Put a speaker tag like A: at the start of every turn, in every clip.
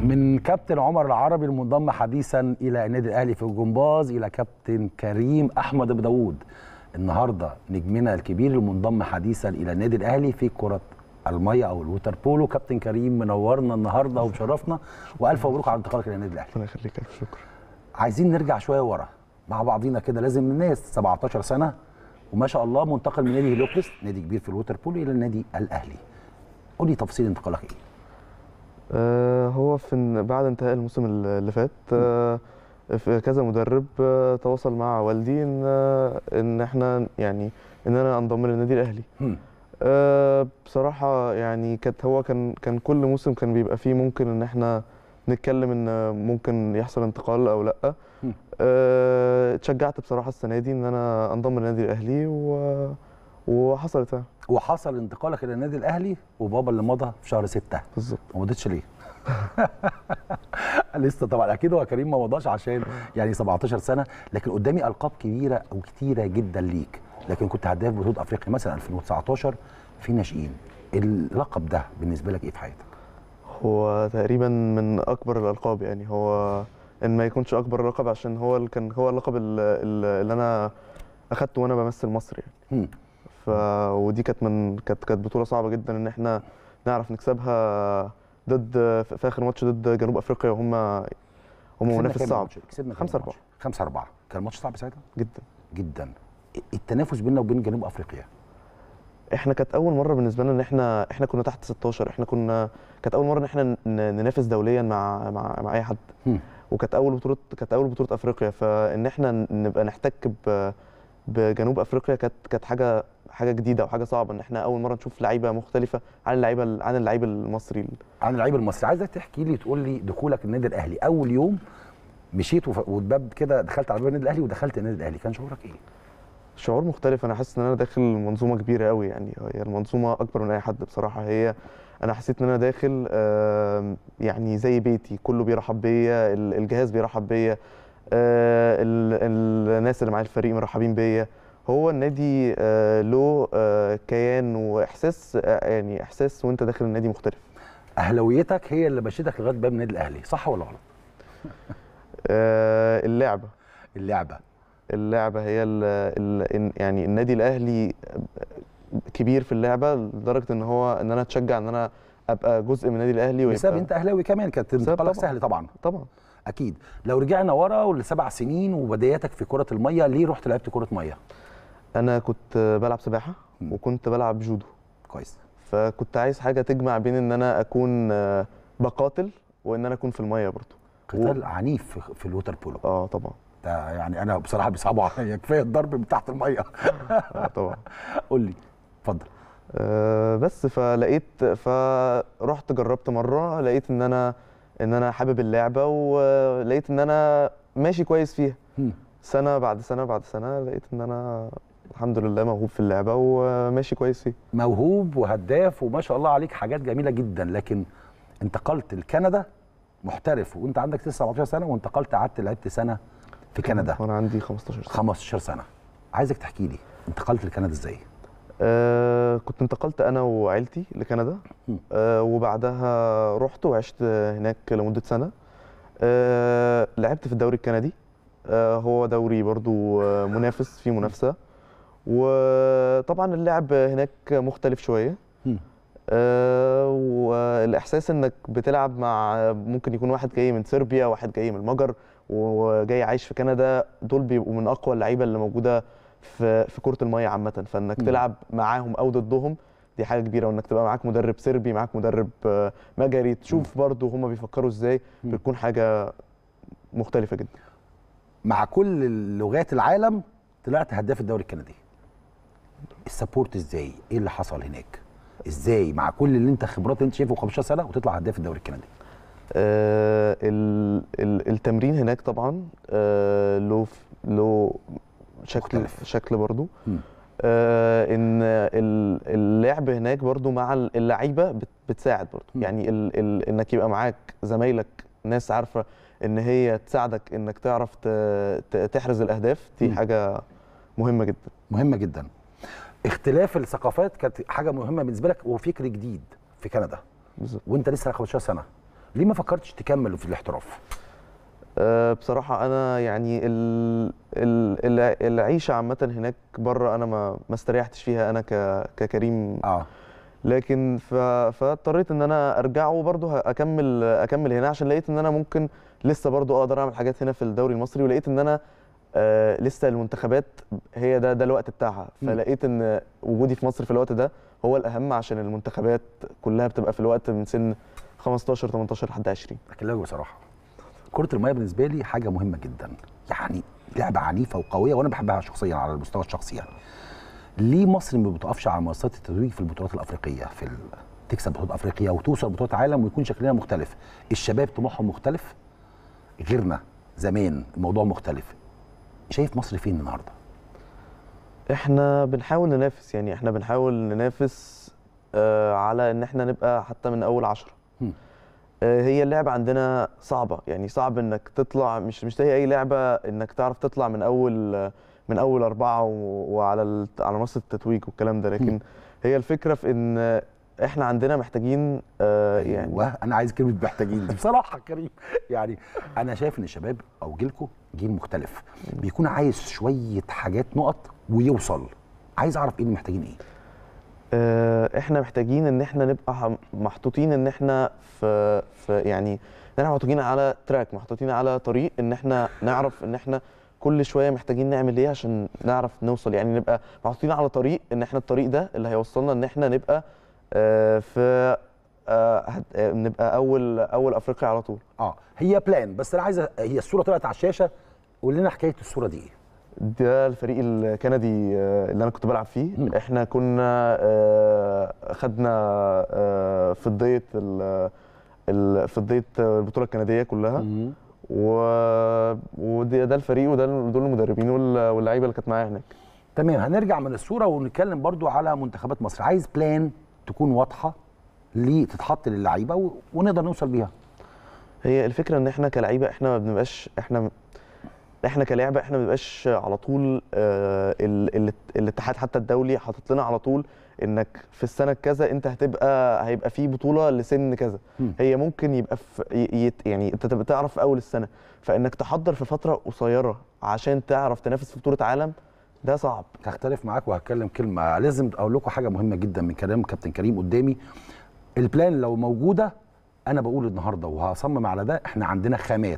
A: من كابتن عمر العربي المنضم حديثا الى النادي الاهلي في الجمباز الى كابتن كريم احمد ابو داوود النهارده نجمنا الكبير المنضم حديثا الى النادي الاهلي في كره الميه او الووتر بولو كابتن كريم منورنا النهارده ومشرفنا والف مبروك على انتقالك الى النادي الاهلي
B: ربنا يخليك الف شكر
A: عايزين نرجع شويه ورا مع بعضينا كده لازم الناس 17 سنه وما شاء الله منتقل من نادي هليوبلس نادي كبير في الووتر بولو الى النادي الاهلي قول لي تفصيل انتقالك ايه
B: آه هو في إن- بعد انتهاء الموسم ال- اللي فات آه في كذا مدرب آه تواصل مع والدي ان آه ان احنا يعني ان انا انضم للنادي الاهلي
A: هم.
B: آه بصراحه يعني كانت هو كان كان كل موسم كان بيبقى فيه ممكن ان احنا نتكلم ان ممكن يحصل انتقال او لا
A: هم.
B: آه اتشجعت بصراحه السنه دي ان انا انضم للنادي الاهلي و وحصلت فعلا
A: وحصل انتقالك الى النادي الاهلي وبابا اللي مضى في شهر 6
B: بالظبط
A: ما مضيتش ليه؟ لسه طبعا اكيد هو كريم ما مضاش عشان يعني 17 سنه لكن قدامي القاب كبيره وكتيره جدا ليك لكن كنت هداف بطوله افريقيا مثلا 2019 في ناشئين اللقب ده بالنسبه لك ايه في حياتك؟
B: هو تقريبا من اكبر الالقاب يعني هو ان ما يكونش اكبر لقب عشان هو اللي كان هو اللقب ال- ال- اللي انا اخدته وانا بمثل مصر يعني
A: هم.
B: ف ودي كانت من كانت كانت بطوله صعبه جدا ان احنا نعرف نكسبها ضد في في اخر ماتش ضد جنوب افريقيا وهم هم
A: كسبنا
B: منافس
A: كام
B: صعب
A: ماتش؟ كسبنا
B: 5 4
A: 5 4 كان ماتش صعب ساعتها
B: جدا
A: جدا التنافس بيننا وبين جنوب افريقيا
B: احنا كانت اول مره بالنسبه لنا ان احنا احنا كنا تحت 16 احنا كنا كانت اول مره ان احنا ن- ننافس دوليا مع مع, مع اي حد
A: هم.
B: وكانت اول بطوله كانت اول بطوله افريقيا فان احنا نبقى نحتك ب- بجنوب افريقيا كانت كانت حاجه حاجه جديده وحاجه صعبه ان احنا اول مره نشوف لعيبه مختلفه عن اللعيبه عن اللعيب المصري
A: عن اللعيب المصري عايزك تحكي لي تقول لي دخولك النادي الاهلي اول يوم مشيت وف- والباب كده دخلت على باب النادي الاهلي ودخلت النادي الاهلي كان شعورك ايه؟
B: شعور مختلف انا حاسس ان انا داخل منظومه كبيره قوي يعني هي المنظومه اكبر من اي حد بصراحه هي انا حسيت ان انا داخل آم، يعني زي بيتي كله بيرحب بيا ال- الجهاز بيرحب بيا آه، ال- الناس اللي معايا الفريق مرحبين بيا هو النادي آه، له آه، كيان واحساس آه، يعني احساس وانت داخل النادي مختلف
A: اهلاويتك هي اللي مشيتك لغايه باب النادي الاهلي صح ولا غلط؟
B: آه، اللعبه
A: اللعبه
B: اللعبه هي ال ال يعني النادي الاهلي كبير في اللعبه لدرجه ان هو ان انا اتشجع ان انا ابقى جزء من النادي الاهلي
A: بسبب
B: ويبقى
A: انت اهلاوي كمان كانت
B: بسبب
A: انتقالك
B: طبعاً.
A: سهل طبعا
B: طبعا
A: اكيد لو رجعنا ورا لسبع سنين وبداياتك في كره الميه ليه رحت لعبت كره ميه؟
B: انا كنت بلعب سباحه
A: مم.
B: وكنت بلعب جودو
A: كويس
B: فكنت عايز حاجه تجمع بين ان انا اكون آه، بقاتل وان انا اكون في الميه برضه
A: قتال عنيف في- في الوتر بولو
B: اه طبعا
A: ده يعني انا بصراحه بيصعبوا عليا كفايه الضرب من تحت الميه
B: اه طبعا
A: قول لي اتفضل
B: آه، بس فلقيت فرحت جربت مره لقيت ان انا ان انا حابب اللعبه ولقيت ان انا ماشي كويس فيها
A: هم.
B: سنه بعد سنه بعد سنه لقيت ان انا الحمد لله موهوب في اللعبه وماشي كويس فيها
A: موهوب وهداف وما شاء الله عليك حاجات جميله جدا لكن انتقلت لكندا محترف وانت عندك 17 سنه وانتقلت قعدت لعبت سنه في كندا
B: وانا عندي 15 سنه
A: 15 سنه عايزك تحكي لي انتقلت لكندا ازاي
B: آه كنت انتقلت انا وعيلتي لكندا
A: مم.
B: آه وبعدها رحت وعشت هناك لمده سنه آه لعبت في الدوري الكندي آه هو دوري برضو آه منافس فيه منافسه وطبعا اللعب هناك مختلف شويه
A: مم.
B: آه والاحساس انك بتلعب مع ممكن يكون واحد جاي من صربيا واحد جاي من المجر وجاي عايش في كندا دول بيبقوا من اقوى اللعيبه اللي موجوده في في كره الميه عامه فانك
A: مم.
B: تلعب معاهم او ضدهم دي حاجه كبيره وانك تبقى معاك مدرب صربي معاك مدرب آه، مجري تشوف برضو هما بيفكروا ازاي
A: مم.
B: بتكون حاجه مختلفه جدا
A: مع كل لغات العالم طلعت هداف الدوري الكندي السبورت ازاي ايه اللي حصل هناك ازاي مع كل اللي انت خبرات اللي انت شايفه 15 سنه وتطلع هداف الدوري الكندي
B: آه، ال- ال- التمرين هناك طبعا آه، له ف- له شكل
A: مختلف.
B: شكل برضو
A: مم.
B: آه، ان ال- اللعب هناك برضو مع ال- اللعيبه بت- بتساعد برضو
A: مم.
B: يعني ال ال انك يبقى معاك زمايلك ناس عارفه ان هي تساعدك انك تعرف ت- ت- تحرز الاهداف دي
A: مم.
B: حاجه مهمه جدا
A: مهمه جدا اختلاف الثقافات كانت حاجه مهمه بالنسبه لك وفكر جديد في كندا
B: بالظبط
A: وانت لسه 15 سنه ليه ما فكرتش تكمل في الاحتراف
B: أه بصراحة أنا يعني ال ال الع- العيشة عامة هناك بره أنا ما ما استريحتش فيها أنا ك ككريم
A: اه
B: لكن ف... فاضطريت ان انا ارجع وبرضه اكمل اكمل هنا عشان لقيت ان انا ممكن لسه برضه اقدر اعمل حاجات هنا في الدوري المصري ولقيت ان انا آه لسه المنتخبات هي ده ده الوقت بتاعها
A: مم.
B: فلقيت ان وجودي في مصر في الوقت ده هو الاهم عشان المنتخبات كلها بتبقى في الوقت من سن 15 18 لحد 20
A: اكلمك بصراحه كره الميه بالنسبه لي حاجه مهمه جدا يعني لعبه عنيفه وقويه وانا بحبها شخصيا على المستوى الشخصي يعني ليه مصر ما بتقفش على منصات التتويج في البطولات الافريقيه في ال... تكسب بطولات افريقيا وتوصل بطولات عالم ويكون شكلنا مختلف الشباب طموحهم مختلف غيرنا زمان الموضوع مختلف شايف مصر فين النهارده
B: احنا بنحاول ننافس يعني احنا بنحاول ننافس آه على ان احنا نبقى حتى من اول عشرة
A: هم.
B: آه هي اللعبة عندنا صعبة يعني صعب انك تطلع مش مش زي اي لعبة انك تعرف تطلع من اول من اول اربعة و- وعلى ال- على منصة التتويج والكلام ده لكن هي الفكرة في ان احنا عندنا محتاجين آه يعني
A: ايوه انا عايز كلمه محتاجين دي بصراحه كريم يعني انا شايف ان الشباب او جيلكم جيل مختلف بيكون عايز شويه حاجات نقط ويوصل عايز اعرف ايه اللي محتاجين ايه
B: آه، احنا محتاجين ان احنا نبقى حم- محطوطين ان احنا في في يعني ان احنا محطوطين على تراك محطوطين على طريق ان احنا نعرف ان احنا كل شويه محتاجين نعمل ايه عشان نعرف نوصل يعني نبقى محطوطين على طريق ان احنا الطريق ده اللي هيوصلنا ان احنا نبقى آه، في آه، هت- آه، نبقى اول اول افريقيا على طول
A: اه هي بلان بس انا عايز أ- هي الصوره طلعت على الشاشه قول لنا حكايه الصوره دي ايه
B: ده الفريق الكندي آه، اللي انا كنت بلعب فيه
A: مم.
B: احنا كنا آه، خدنا آه، فضيه ال- ال- فضيه البطوله الكنديه كلها و... وده ده الفريق وده دول المدربين وال- واللعيبه اللي كانت معايا هناك
A: تمام هنرجع من الصوره ونتكلم برضو على منتخبات مصر عايز بلان تكون واضحه لتتحط للعيبه و... ونقدر نوصل بيها
B: هي الفكره ان احنا كلعيبه احنا ما بنبقاش احنا احنا كلعبه احنا ما بنبقاش على طول آه، ال... ال... الاتحاد حتى الدولي حاطط لنا على طول انك في السنه كذا انت هتبقى هيبقى في بطوله لسن كذا
A: مم.
B: هي ممكن يبقى في ي- يت... يعني انت تبقى تعرف في اول السنه فانك تحضر في فتره قصيره عشان تعرف تنافس في بطوله عالم ده صعب
A: هختلف معاك وهتكلم كلمه لازم اقول لكم حاجه مهمه جدا من كلام كابتن كريم قدامي البلان لو موجوده انا بقول النهارده وهصمم على ده احنا عندنا خامات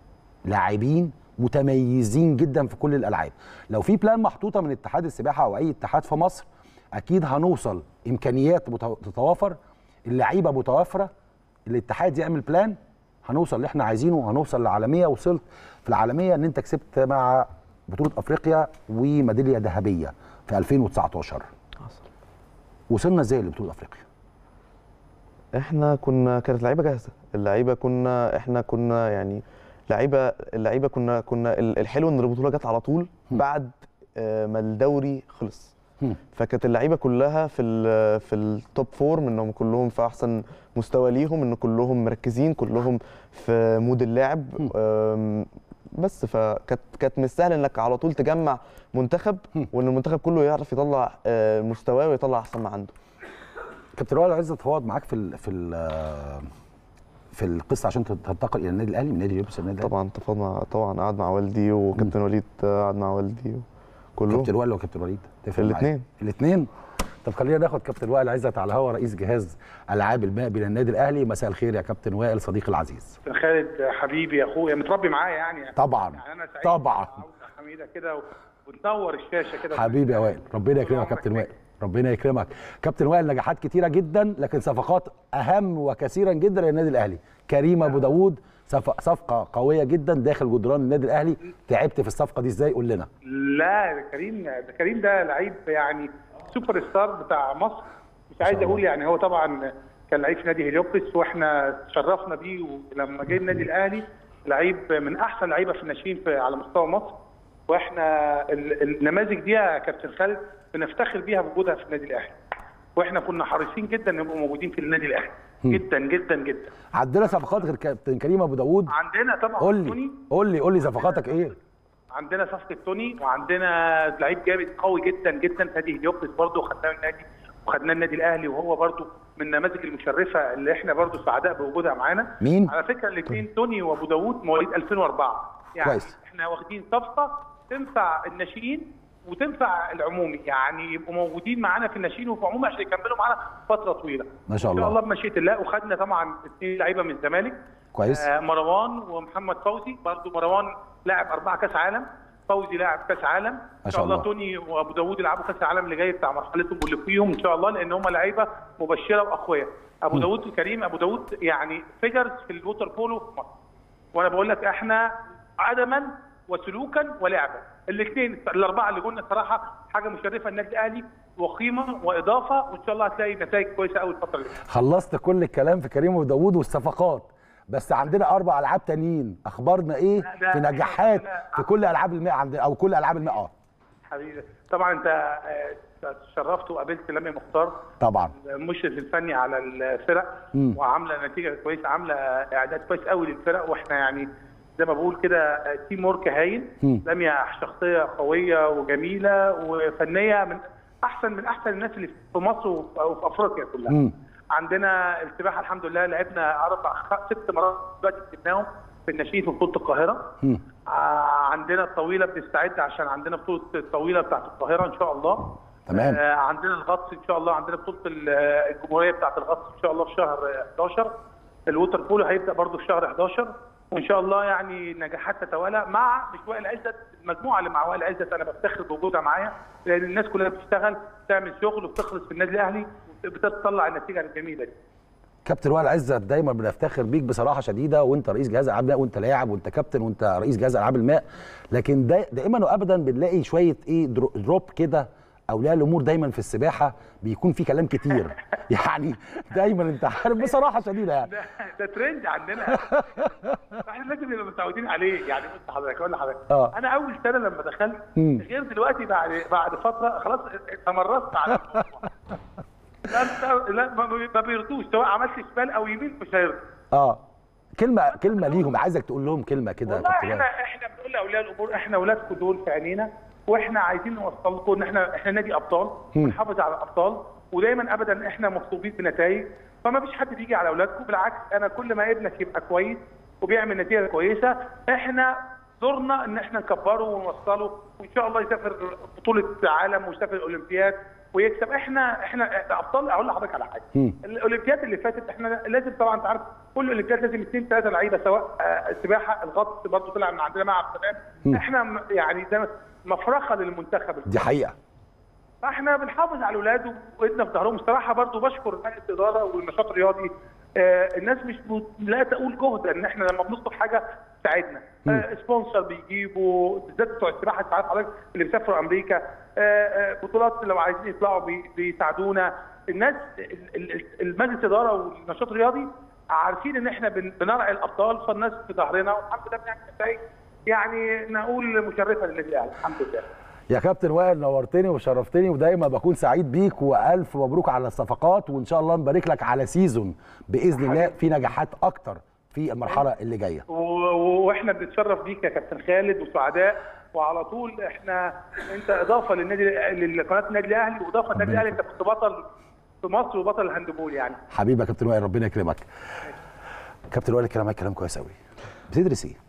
A: لاعبين متميزين جدا في كل الالعاب لو في بلان محطوطه من اتحاد السباحه او اي اتحاد في مصر اكيد هنوصل امكانيات متو- تتوافر اللعيبه متوافره الاتحاد يعمل بلان هنوصل اللي احنا عايزينه وهنوصل للعالميه وصلت في العالميه ان انت كسبت مع بطوله افريقيا وميداليه ذهبيه في 2019
B: حصل
A: وصلنا ازاي لبطوله افريقيا
B: احنا كنا كانت لعيبه جاهزه اللعيبه كنا احنا كنا يعني لعيبه اللعيبه كنا كنا ال- الحلو ان البطوله جت على طول بعد آه، ما الدوري خلص
A: هم.
B: فكانت اللعيبه كلها في ال في التوب فورم انهم كلهم في احسن مستوى ليهم ان كلهم مركزين كلهم في مود اللعب
A: هم.
B: آم، بس فكانت كانت مش سهل انك على طول تجمع منتخب
A: هم.
B: وان المنتخب كله يعرف يطلع آه، مستواه ويطلع احسن ما عنده
A: كابتن وائل عايز اتفاوض معاك في ال في ال في القصه عشان تنتقل الى النادي الاهلي من نادي ليبس النادي الاهلي
B: طبعا تفاوض مع طبعا قعد مع والدي وكابتن وليد قعد مع والدي كلهم
A: كابتن وائل وكابتن وليد تفرق معايا.
B: الاتنين.
A: الاثنين طب خلينا ناخد كابتن وائل عزت على الهوا رئيس جهاز العاب الماء بالنادي الاهلي مساء الخير يا كابتن وائل صديقي العزيز
C: كابتن خالد حبيبي يا اخويا متربي معايا يعني
A: طبعا
C: يعني انا سعيد
A: طبعا
C: عودة حميده كده و- وتنور الشاشه كده
A: حبيبي يا وائل ربنا يكرمك يا كابتن وائل ربنا يكرمك كابتن وائل نجاحات كتيره جدا لكن صفقات اهم وكثيرا جدا للنادي الاهلي كريم ابو داوود صف- صفقه قويه جدا داخل جدران النادي الاهلي تعبت في الصفقه دي ازاي قول لنا
C: لا ده كريم ده كريم ده لعيب يعني سوبر ستار بتاع مصر مش عايز
A: الله.
C: اقول يعني هو طبعا كان لعيب في نادي هليوبلس واحنا تشرفنا بيه ولما جه النادي الاهلي لعيب من احسن لعيبه في الناشئين في- على مستوى مصر واحنا ال- النماذج دي يا كابتن خالد بنفتخر بيها بوجودها في النادي الاهلي واحنا كنا حريصين جدا نبقوا موجودين في النادي الاهلي جدا جدا جدا
A: عندنا صفقات غير كابتن كريم ابو داوود
C: عندنا طبعا
A: قول لي
C: توني
A: قول لي قول لي صفقاتك ايه
C: عندنا صفقه توني وعندنا لعيب جامد قوي جدا جدا في نادي هليوبلس برضه خدناه النادي وخدناه النادي الاهلي وهو برضه من النماذج المشرفه اللي احنا برضو سعداء بوجودها معانا
A: مين؟
C: على فكره الاثنين توني وابو داوود مواليد 2004 يعني
A: كويس.
C: احنا واخدين صفقه تنفع الناشئين وتنفع العمومي يعني يبقوا موجودين معانا في الناشئين وفي العمومي عشان يكملوا معانا فتره طويله
A: ما شاء
C: ان شاء
A: الله.
C: الله بمشيئه الله وخدنا طبعا اثنين لعيبه من الزمالك
A: كويس
C: آه مروان ومحمد فوزي برضو مروان لاعب اربعه كاس عالم فوزي لاعب كاس عالم ان
A: شاء
C: شاء الله
A: الله.
C: توني وابو داوود يلعبوا كاس العالم اللي جاي بتاع مرحلتهم واللي فيهم ان شاء الله لان هم لعيبه مبشره واقوياء ابو داوود وكريم ابو داوود يعني فيجرز في الووتر بولو في مصر وانا بقول لك احنا عدما وسلوكا ولعبا الاثنين الاربعه اللي قلنا الصراحه حاجه مشرفه النادي الاهلي وقيمه واضافه وان شاء الله هتلاقي نتائج كويسه قوي الفتره اللي جايه
A: خلصت كل الكلام في كريم وداوود والصفقات بس عندنا اربع العاب تانيين اخبارنا ايه
C: لا، ده-
A: في نجاحات
C: لا.
A: في كل العاب الماء عندنا او كل العاب الماء اه
C: حبيبي طبعا انت آه، شرفت وقابلت لمي مختار
A: طبعا
C: المشرف الفني على الفرق
A: مم.
C: وعامله نتيجه كويسه عامله اعداد كويس قوي للفرق واحنا يعني زي ما بقول كده تيم ورك هايل
A: مم.
C: لميا شخصيه قويه وجميله وفنيه من احسن من احسن الناس اللي في مصر وفي وفي افريقيا كلها
A: مم.
C: عندنا السباحه الحمد لله لعبنا اربع خ- ست مرات دلوقتي كسبناهم في الناشئين في بطوله القاهره
A: مم.
C: آه، عندنا الطويله بنستعد عشان عندنا بطوله الطويله بتاعت القاهره ان شاء الله
A: تمام.
C: آه، عندنا الغطس ان شاء الله عندنا بطوله ال- الجمهوريه بتاعت الغطس ان شاء الله في شهر آه، 11 الووتر بولو هيبدا برضه في شهر 11 وان شاء الله يعني نجاحات تتوالى مع مش وائل عزت المجموعه اللي مع وائل عزت انا بفتخر بوجودها معايا لان الناس كلها بتشتغل تعمل شغل وبتخلص في النادي الاهلي وبتطلع النتيجه الجميله دي
A: كابتن وائل عزت دايما بنفتخر بيك بصراحه شديده وانت رئيس جهاز العاب الماء وانت لاعب وانت كابتن وانت رئيس جهاز العاب الماء لكن دا دائما وابدا بنلاقي شويه ايه درو- دروب كده اولياء الامور دايما في السباحه بيكون في كلام كتير يعني دايما انت عارف بصراحه شديده يعني
C: ده ده ترند عندنا احنا لازم نبقى متعودين عليه يعني بص حضرتك اقول لحضرتك
A: آه.
C: انا اول سنه لما دخلت
A: مم.
C: غير دلوقتي بعد بعد فتره خلاص تمرست على الموضوع لا انت- لا ما بي- ما بيرضوش سواء عملت شمال او يمين مش هيرضوا
A: اه كلمه كلمه ليهم عايزك تقول لهم كلمه كده يا
C: والله
A: كابتن
C: احنا
A: وائل
C: احنا بنقول لاولياء الامور احنا اولادكم دول في عينينا واحنا عايزين نوصل لكم ان احنا احنا نادي ابطال
A: مم.
C: بنحافظ على الابطال ودايما ابدا احنا مطلوبين بنتائج فما فيش حد بيجي على اولادكم بالعكس انا كل ما ابنك يبقى كويس وبيعمل نتيجه كويسه احنا دورنا ان احنا نكبره ونوصله وان شاء الله يسافر بطوله عالم ويسافر اولمبياد ويكسب احنا احنا ابطال اقول لحضرتك على حاجه
A: مم.
C: الاولمبياد اللي فاتت احنا لازم طبعا انت عارف كل اولمبياد لازم اثنين ثلاثه لعيبه سواء آه، السباحه الغطس برضه طلع من عندنا ملعب
A: مم.
C: تمام احنا م- يعني ده مفرخه للمنتخب
A: دي حقيقه
C: فاحنا بنحافظ على الاولاد وايدنا في ظهرهم الصراحه برضه بشكر مجلس الاداره والنشاط الرياضي آه الناس مش ب- لا تقول جهد ان احنا لما بنطلب حاجه تساعدنا آه سبونسر بيجيبوا بالذات بتوع السباحه انت عارف حضرتك اللي بيسافروا امريكا آه آه بطولات لو عايزين يطلعوا بي- بيساعدونا الناس ال- ال- المجلس الاداره والنشاط الرياضي عارفين ان احنا بن- بنرعي الابطال فالناس في ظهرنا والحمد لله بنعمل نتائج يعني نقول مشرفه للنادي الاهلي الحمد لله
A: يا كابتن وائل نورتني وشرفتني ودايما بكون سعيد بيك والف مبروك على الصفقات وان شاء الله نبارك لك على سيزون باذن الله في نجاحات اكتر في المرحله اللي جايه
C: و- و- واحنا بنتشرف بيك يا كابتن خالد وسعداء وعلى طول احنا انت اضافه للنادي لقناه النادي الاهلي واضافه للنادي الاهلي انت كنت بطل في مصر وبطل الهاندبول يعني
A: حبيبي يا كابتن وائل ربنا يكرمك كابتن وائل الكلام معاك كلام كويس قوي بتدرس ايه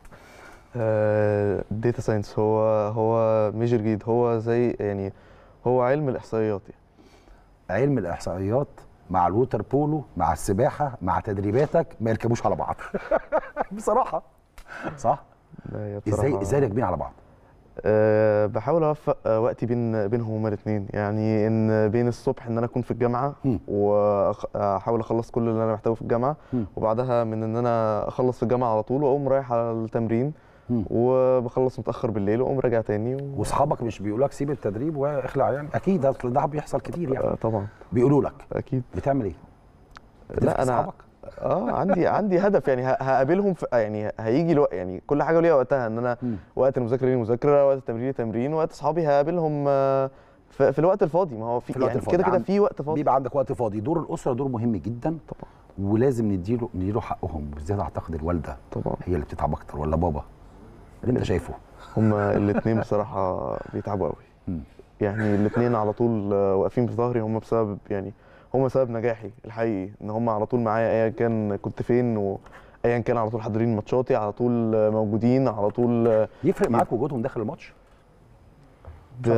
B: داتا ساينس هو هو ميجر جديد هو زي يعني هو علم الاحصائيات يعني
A: علم الاحصائيات مع الووتر بولو مع السباحه مع تدريباتك ما يركبوش على بعض بصراحه صح
B: لا، هي
A: ازاي
B: بصراحة-
A: ازاي راكبين على بعض
B: أه بحاول اوفق آه، وقتي بين بينهم هما الاثنين يعني ان بين الصبح ان انا اكون في الجامعه
A: مم.
B: واحاول اخلص كل اللي انا محتاجه في الجامعه
A: مم.
B: وبعدها من ان انا اخلص في الجامعه على طول واقوم رايح على التمرين
A: مم.
B: وبخلص متاخر بالليل واقوم راجع تاني و...
A: واصحابك مش بيقولوا لك سيب التدريب واخلع يعني اكيد ده ده بيحصل كتير يعني
B: آه، طبعا
A: بيقولوا لك
B: اكيد
A: بتعمل ايه
B: لا
A: بتفكر
B: انا
A: أصحابك؟
B: اه عندي عندي هدف يعني ه- هقابلهم في يعني هيجي الوقت يعني كل حاجه ليها وقتها ان انا
A: مم.
B: وقت المذاكره لي مذاكره وقت التمرين لي تمرين وقت اصحابي هقابلهم آه، في, في الوقت الفاضي ما هو في,
A: في الوقت
B: يعني
A: الفاضي.
B: كده كده
A: عن-
B: في وقت فاضي
A: بيبقى عندك وقت فاضي دور الاسره دور مهم جدا
B: طبعا
A: ولازم نديله نديله حقهم بالذات اعتقد الوالده
B: طبعا
A: هي اللي بتتعب اكتر ولا بابا اللي انت شايفه
B: هما الاثنين بصراحه بيتعبوا قوي
A: مم.
B: يعني الاثنين على طول آه، واقفين في ظهري هم بسبب يعني هم سبب نجاحي الحقيقي ان هم على طول معايا ايا كان كنت فين وايا كان على طول حاضرين ماتشاتي على طول موجودين على طول
A: يفرق معاك وجودهم داخل الماتش
B: ب...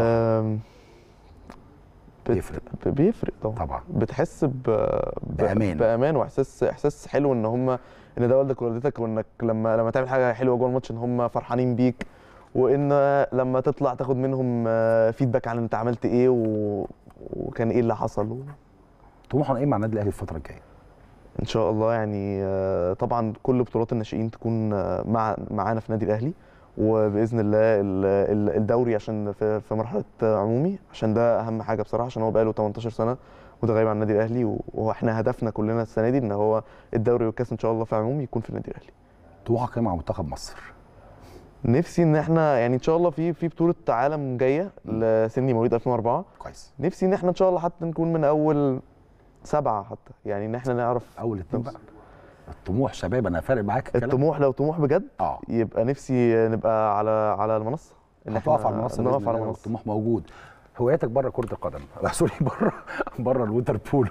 B: بت-
A: بيفرق.
B: ب- بيفرق طبعا
A: طبعا
B: بتحس ب... ب...
A: بأمان.
B: بامان واحساس احساس حلو ان هم ان ده والدك ووالدتك وانك لما لما تعمل حاجه حلوه جوه الماتش ان هم فرحانين بيك وان لما تطلع تاخد منهم فيدباك عن انت عملت ايه و... وكان ايه اللي حصل
A: طموحنا ايه مع النادي الاهلي الفتره الجايه
B: ان شاء الله يعني آه، طبعا كل بطولات الناشئين تكون آه، مع معانا في النادي الاهلي وباذن الله ال- ال- الدوري عشان في في مرحله آه، عمومي عشان ده اهم حاجه بصراحه عشان هو بقاله 18 سنه متغيب عن النادي الاهلي و- واحنا هدفنا كلنا السنه دي ان هو الدوري والكاس ان شاء الله في عمومي يكون في النادي الاهلي
A: طموحك ايه مع منتخب مصر
B: نفسي ان احنا يعني ان شاء الله في في بطوله عالم جايه لسني مواليد 2004
A: كويس
B: نفسي ان احنا ان شاء الله حتى نكون من اول سبعه حتى يعني ان احنا نعرف
A: اول اتنين بقى الطموح شباب انا فارق معاك الكلام
B: الطموح لو طموح بجد
A: اه
B: يبقى نفسي نبقى على على المنصه إن إحنا
A: هتقف على المنصه
B: نقف
A: بإذن
B: على
A: الله
B: المنصه
A: والطموح موجود هواياتك بره كره القدم سوري بره بره الوتر بولو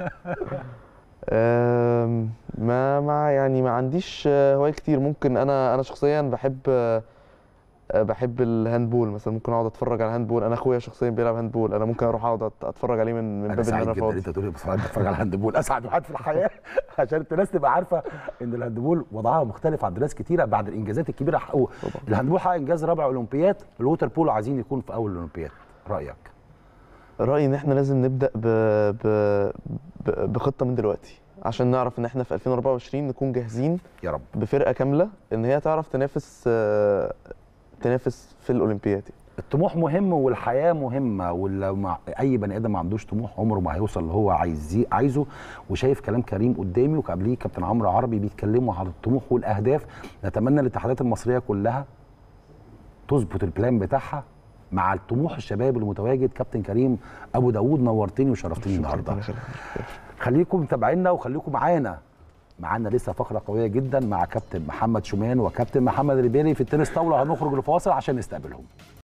B: آم، ما ما يعني ما عنديش آه، هواية كتير ممكن انا انا شخصيا بحب آه، آه، بحب الهاندبول مثلا ممكن اقعد اتفرج على الهاندبول انا اخويا شخصيا بيلعب هاندبول انا ممكن اروح اقعد أت- اتفرج عليه من من
A: انا
B: باب ان
A: سعيد
B: انا
A: جدا ان
B: فاضي
A: انت تقول لي بصراحه بتفرج على الهاندبول اسعد واحد في الحياه عشان الناس تبقى عارفه ان الهاندبول وضعها مختلف عند ناس كتيره بعد الانجازات الكبيره حققوا الهاندبول حقق انجاز رابع اولمبياد الووتر بولو عايزين يكون في اول الاولمبياد رايك
B: رايي ان احنا لازم نبدا ب... ب... ب... بخطه من دلوقتي عشان نعرف ان احنا في 2024 نكون جاهزين
A: يا رب
B: بفرقه كامله ان هي تعرف تنافس آه، تنافس في الاولمبياد
A: الطموح مهم والحياه مهمه ولو مع اي بني ادم ما عندوش طموح عمره ما هيوصل اللي هو عايز عايزه وشايف كلام كريم قدامي وقبليه كابتن عمرو عربي بيتكلموا على الطموح والاهداف نتمنى الاتحادات المصريه كلها تظبط البلان بتاعها مع الطموح الشباب المتواجد كابتن كريم ابو داوود نورتني وشرفتني النهارده
B: ربنا يخليك.
A: خليكم متابعينا وخليكم معانا معانا لسه فقره قويه جدا مع كابتن محمد شومان وكابتن محمد ريبيري في التنس طاوله هنخرج لفاصل عشان نستقبلهم